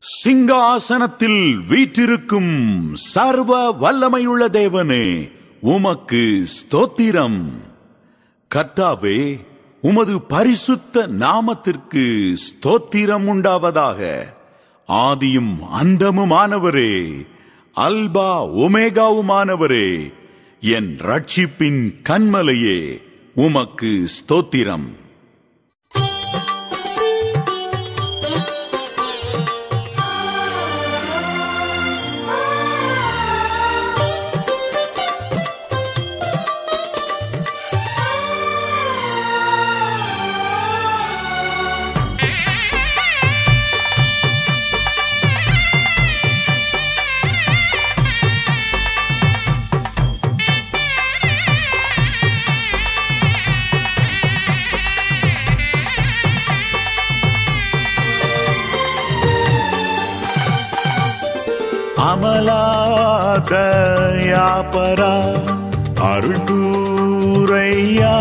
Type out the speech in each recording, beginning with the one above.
சிங்காசனத்தில் வீற்றிருக்கும் சர்வ வல்லமையுள்ள தேவனே உமக்கு ஸ்தோத்திரம் கர்த்தாவே உமது பரிசுத்த நாமத்திற்கு ஸ்தோத்திரம் உண்டாவதாக ஆதியும் அந்தமுமானவரே அல்பா ஒமேகாவுமானவரே என் ரட்சிப்பின் கண்மலையே உமக்கு ஸ்தோத்திரம் அமலாதயாபரா அருள் கூரையா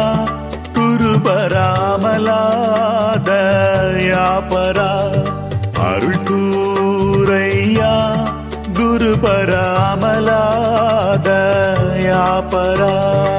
குருபராமலாதயாபரா அருள் கூரையா குருபராமலாதயாபரா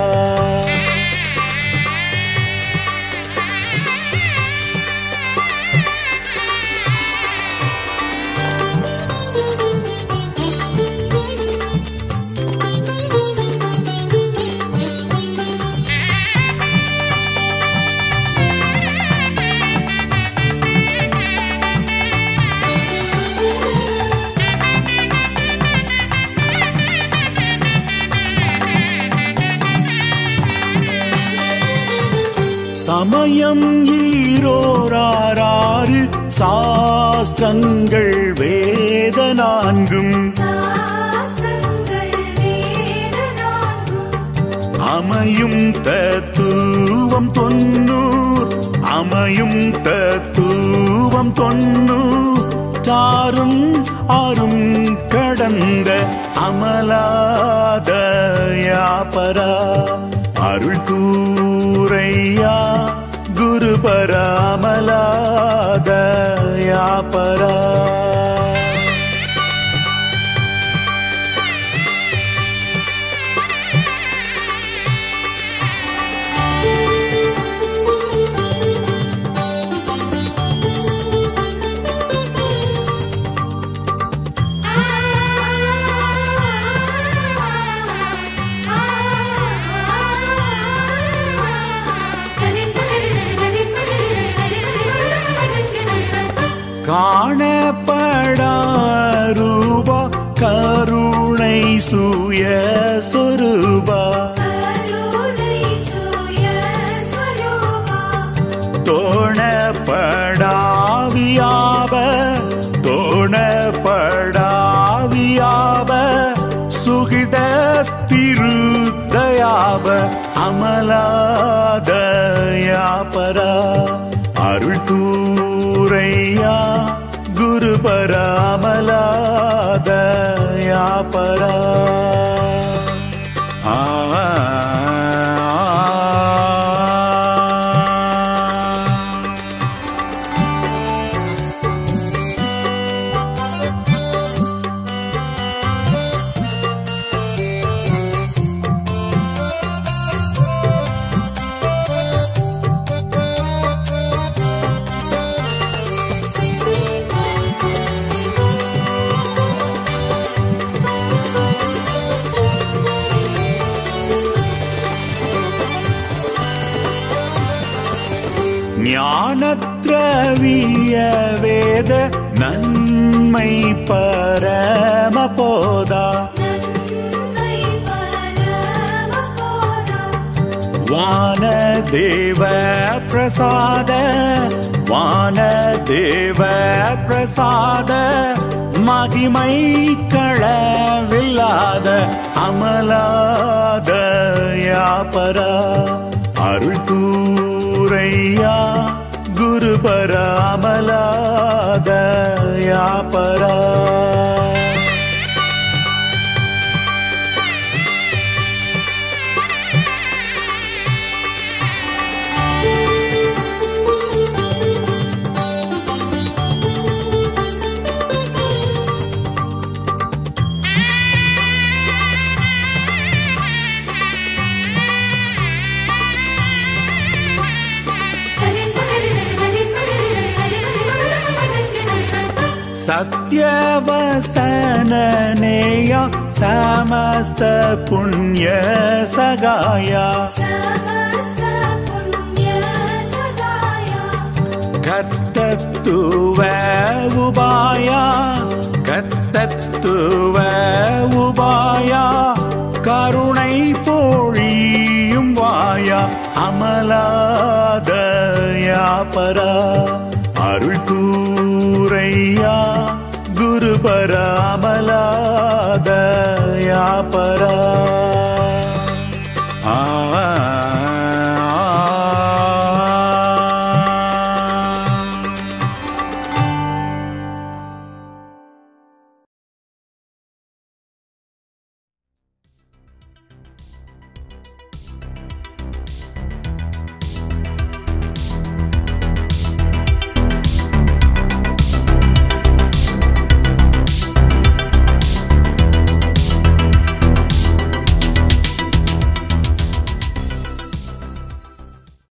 சமயம் ஈரோராறு சாஸ்திரங்கள் வேத நான்கும் சாஸ்திரங்கள் வேத நான்கும் அமையும் தத்துவம் தொன்னூர் அமையும் தத்துவம் தொன்னூர் சாரும் ஆறும் கடந்த அமலாதயாபரா அருள் கூரையா குருபராமலாதயாபரா காணப்படாரூபா கருணை சுய சொரூபா கருணை சுய ஸ்வரூபா தோணப்படாவியாப தோணப்படாவியாப சுகித திருதயாப அமலாதயாபரா அருள் கூரையா குருபராமலாதயாபரா ஆ ஞானத்ரவிய வேத நன்மை பரமபோதா நன்மை பரமபோதா வானதேவ பிரசாத வானதேவ பிரசாத மகிமை களவில்லாத அமலாதயாபரா அருள் கூரையா குருபராமலாதயாபரா ஆ सत्यवसननेया समस्त पुण्य सगाया समस्त पुण्य सदाया கர்த்தத்துவ உபாயா கர்த்தத்துவ உபாயா கருணை பொழியும் வாயா அமலாதயா பரா அருள் கூரையா குருபர அமலாதயா பரா